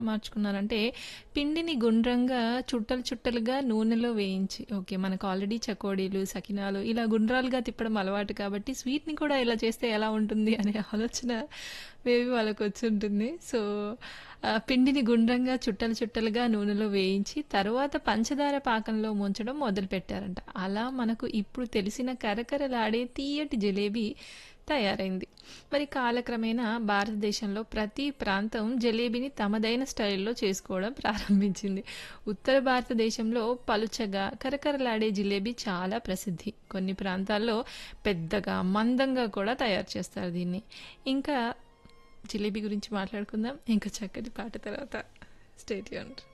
మార్చుకున్నారంటే పిండిని గుండ్రంగా చుట్టలు చుట్టలుగా నూనెలో వేయించి ఓకే మనకు ఆల్రెడీ చకోడీలు సకినాలు ఇలా గుండ్రాలుగా తిప్పడం అలవాటు కాబట్టి స్వీట్ని కూడా ఇలా చేస్తే ఎలా ఉంటుంది అనే ఆలోచన మేబీ వాళ్ళకు వచ్చి ఉంటుంది సో ఆ, పిండిని గుండ్రంగా చుట్టలు చుట్టలుగా నూనెలో వేయించి తర్వాత పంచదార పాకంలో ముంచడం మొదలు పెట్టారంట అలా మనకు ఇప్పుడు తెలిసిన కరకరలాడే తీయటి జిలేబీ తయారైంది మరి కాలక్రమేణా భారతదేశంలో ప్రతి ప్రాంతం జలేబీని తమదైన స్టైల్లో చేసుకోవడం ప్రారంభించింది ఉత్తర భారతదేశంలో పలుచగా కరకరలాడే జిలేబీ చాలా ప్రసిద్ధి కొన్ని ప్రాంతాల్లో పెద్దగా మందంగా కూడా తయారు చేస్తారు దీన్ని ఇంకా జిలేబీ గురించి మాట్లాడుకుందాం ఇంకా చక్కటి పాట తర్వాత స్టేట్ యూన్